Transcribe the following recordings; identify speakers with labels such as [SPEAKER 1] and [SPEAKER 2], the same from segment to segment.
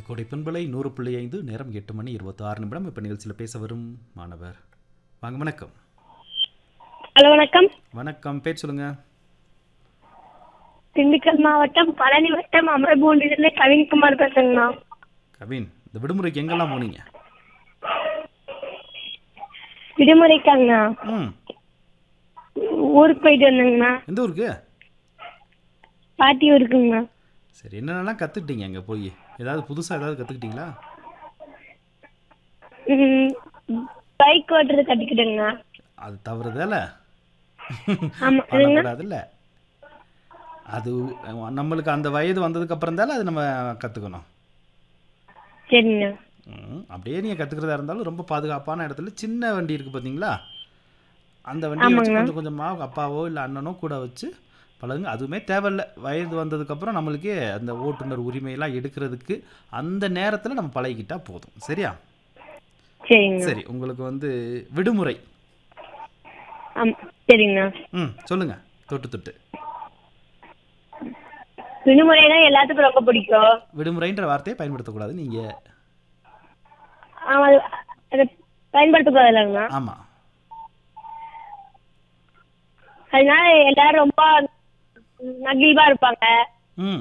[SPEAKER 1] கோடை பண்பலை நூறு புள்ளி ஐந்து நேரம் எட்டு மணி இருபத்தி ஆறு நிமிடம் இப்போ நிகழ்ச்சியில் பேச வரும் மாணவர் வாங்க வணக்கம்
[SPEAKER 2] ஹலோ வணக்கம்
[SPEAKER 1] வணக்கம் பேர் சொல்லுங்க
[SPEAKER 2] திண்டுக்கல் மாவட்டம் பழனி வட்டம் அமரபூண்டிலிருந்து கவின்குமார் பேசுங்கண்ணா
[SPEAKER 1] கவின் இந்த விடுமுறைக்கு எங்கெல்லாம் போனீங்க
[SPEAKER 2] விடுமுறைக்காங்கண்ணா
[SPEAKER 1] ம்
[SPEAKER 2] ஊருக்கு போயிட்டு வந்தேங்கண்ணா
[SPEAKER 1] எந்த ஊருக்கு
[SPEAKER 2] பாட்டி ஊருக்குங்கண்ணா
[SPEAKER 1] சரி என்னென்னலாம் கற்றுக்கிட்டீங்க அங்கே போய் ஏதாவது புதுசாக ஏதாவது கற்றுக்கிட்டீங்களா
[SPEAKER 2] பைக் ஓட்டுறது கற்றுக்கிட்டேங்கண்ணா
[SPEAKER 1] அது தவறுதால
[SPEAKER 2] ஆமா
[SPEAKER 1] பண்ணக்கூடாதுல்ல அது அஹ், நம்மளுக்கு அந்த வயது வந்ததுக்கு அப்புறம் தானே அது நம்ம கற்றுக்கணும்
[SPEAKER 2] சரிங்கண்ணா
[SPEAKER 1] ம், அப்படியே நீங்கள் கற்றுக்கிறதா இருந்தாலும் ரொம்ப பாதுகாப்பான இடத்துல சின்ன வண்டி இருக்குது பார்த்தீங்களா அந்த வண்டியை வச்சு கொஞ்சம் கொஞ்சமாக அப்பாவோ இல்லை அண்ணனோ கூட வச்சு பழகுங்க அதுவுமே தேவையில்ல வயது வந்ததுக்கப்புறம் நம்மளுக்கே அந்த ஓட்டுநர் உரிமையெல்லாம் எடுக்கிறதுக்கு அந்த நேரத்தில் நம்ம பழகிக்கிட்டா போதும் சரியா
[SPEAKER 2] சரிங்கண்ணா
[SPEAKER 1] சரி உங்களுக்கு வந்து விடுமுறை
[SPEAKER 2] ஆம் சரிங்கண்ணா
[SPEAKER 1] ம் சொல்லுங்கள் தொட்டு தொட்டு
[SPEAKER 2] விடுமுறை தான் எல்லாத்துக்கும் ரொம்ப பிடிக்கும்
[SPEAKER 1] விடுமுறைன்ற வார்த்தையை பயன்படுத்தக்கூடாது நீங்கள்
[SPEAKER 2] ஆமா, அது அதை பயன்படுத்தக்கூடாதுல்லங்கண்ணா
[SPEAKER 1] ஆமாம்
[SPEAKER 2] அதனால எல்லாரும் ரொம்ப மகிழ்வா இருப்பாங்க
[SPEAKER 1] ம்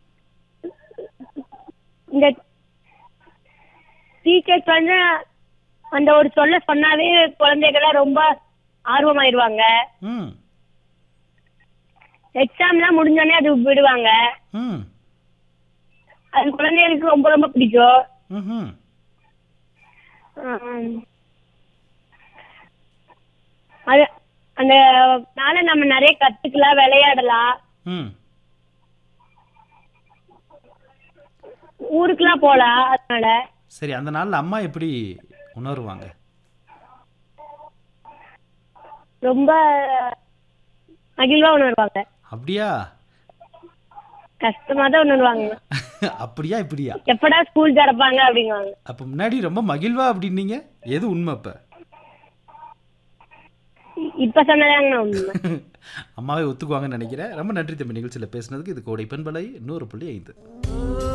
[SPEAKER 2] இந்த டீச்சர்ஸ் வந்து அந்த ஒரு சொல்ல சொன்னாவே குழந்தைகள்லாம் ரொம்ப ஆர்வமாயிருவாங்க
[SPEAKER 1] ம்
[SPEAKER 2] எக்ஸாம்லாம் முடிஞ்சோடனே அது விடுவாங்க
[SPEAKER 1] ம்
[SPEAKER 2] அது குழந்தைகளுக்கு ரொம்ப ரொம்ப பிடிக்கும்
[SPEAKER 1] ம்
[SPEAKER 2] ஆம். அது அந்த நாள நம்ம நிறைய கத்துக்கலாம் விளையாடலாம்
[SPEAKER 1] ம்
[SPEAKER 2] ஊருக்குலாம் போலாம் அதனால
[SPEAKER 1] சரி அந்த நாளில் அம்மா எப்படி உணருவாங்க
[SPEAKER 2] ரொம்ப மகிழ்வா உணர்வாங்க
[SPEAKER 1] அப்படியா
[SPEAKER 2] கஷ்டமா தான் உணர்வாங்க
[SPEAKER 1] அப்படியா இப்படியா
[SPEAKER 2] எப்படா ஸ்கூல் திறப்பாங்க அப்படிங்குவாங்க
[SPEAKER 1] அப்போ முன்னாடி ரொம்ப மகிழ்வா அப்படின்னீங்க எது உண்மை அப்போ
[SPEAKER 2] இப்ப சொன்னதாங்கண்ணா உண்மை
[SPEAKER 1] அம்மாவே ஒத்துக்குவாங்கன்னு நினைக்கிறேன் ரொம்ப நன்றி தம்பி நிகழ்ச்சியில் பேசுனதுக்கு இது கோடை பெண்பலை நூறு புள்ளி ஐந்து